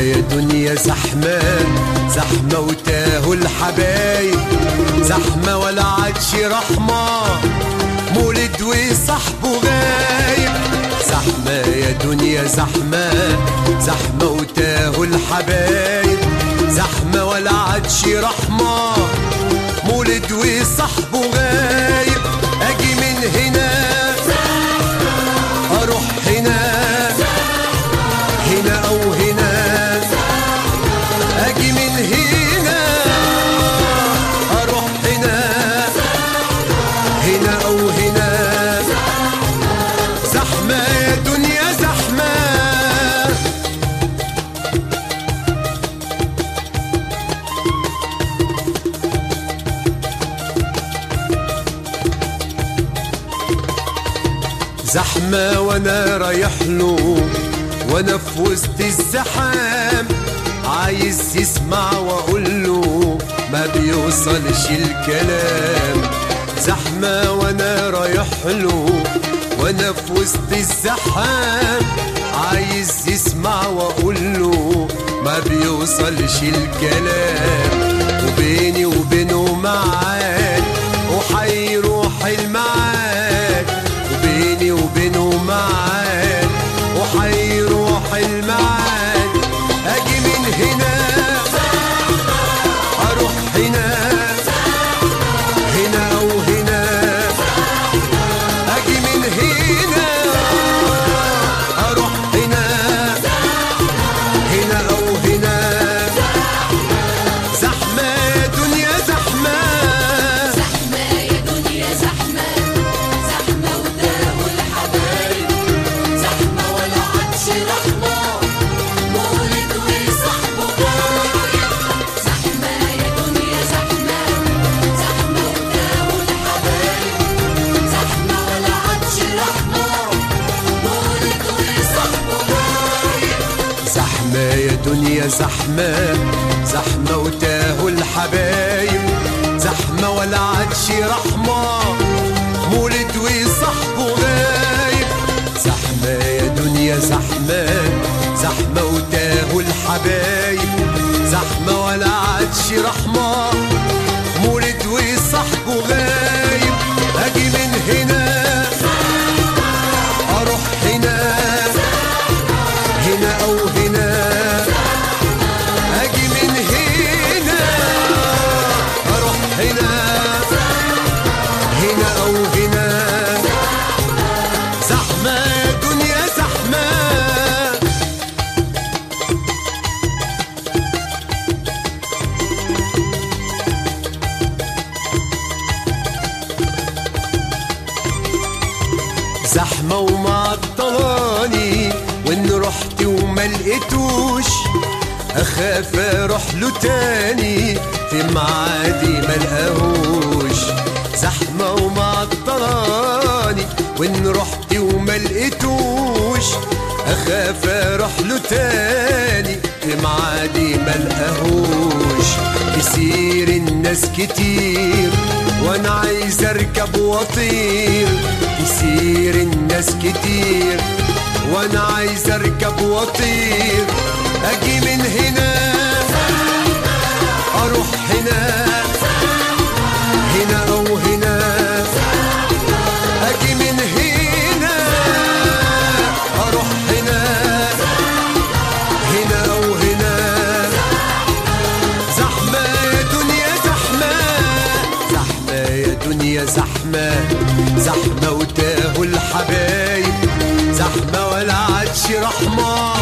يا دنيا زحمة زحمة وتاهوا الحبايب زحمة ولا عادش رحمة مولد وصاحبه غايب زحمة يا دنيا زحمة زحمة وتاهوا الحبايب زحمة ولا عادش رحمة مولد وصاحبه غايب اجي من هنا اروح هنا هنا او هنا اجي من هنا اروح هنا هنا او هنا زحمه يا دنيا زحمه زحمة وانا رايح له وانا في وسط الزحام عايز يسمع واقول له ما بيوصلش الكلام زحمة وانا رايح له وانا في وسط الزحام عايز يسمع واقول له ما بيوصلش الكلام وبيني وبينه معاد وحيروح المعاد وبيني وبينه معاد وحيروح المعاد اجي من هنا اروح هنا هنا او هنا اجي من هنا اروح هنا هنا او هنا زحمه يا دنيا زحمه زحمة يا دنيا زحمة زحمة وتاهوا الحبايب زحمة ولا عادش رحمة مولد وصاحبه غايب زحمة يا دنيا زحمة زحمة وتاهوا الحبايب زحمة ولا عادش رحمة مولد وصاحبه غايب زحمة يا دنيا زحمة زحمة وتاهوا الحبايب زحمة ولا عادش رحمة مولد وصاحبه غايب زحمة يا دنيا زحمة زحمة وتاهوا الحبايب زحمة ولا عادش رحمة مولد وصاحبه غايب اجي من هنا اروح هنا هنا او هنا اجي من هنا اروح هنا هنا او هنا زحمه يا دنيا زحمه زحمة ومعطلاني وان رحت وما لقيتوش اخاف اروح له تاني في معادي ما لقاهوش زحمة ومعطلاني وان رحت وما لقيتوش اخاف اروح له تاني في معادي ما لقاهوش كتير الناس كتير وانا عايز اركب واطير كتير الناس كتير وانا عايز اركب واطير اجي من هنا اروح هنا هنا او هنا اجي من هنا اروح هنا هنا او هنا زحمة يا دنيا زحمة زحمة يا دنيا زحمة زحمة وتاهوا الحبايب زحمة ولا عادش رحمة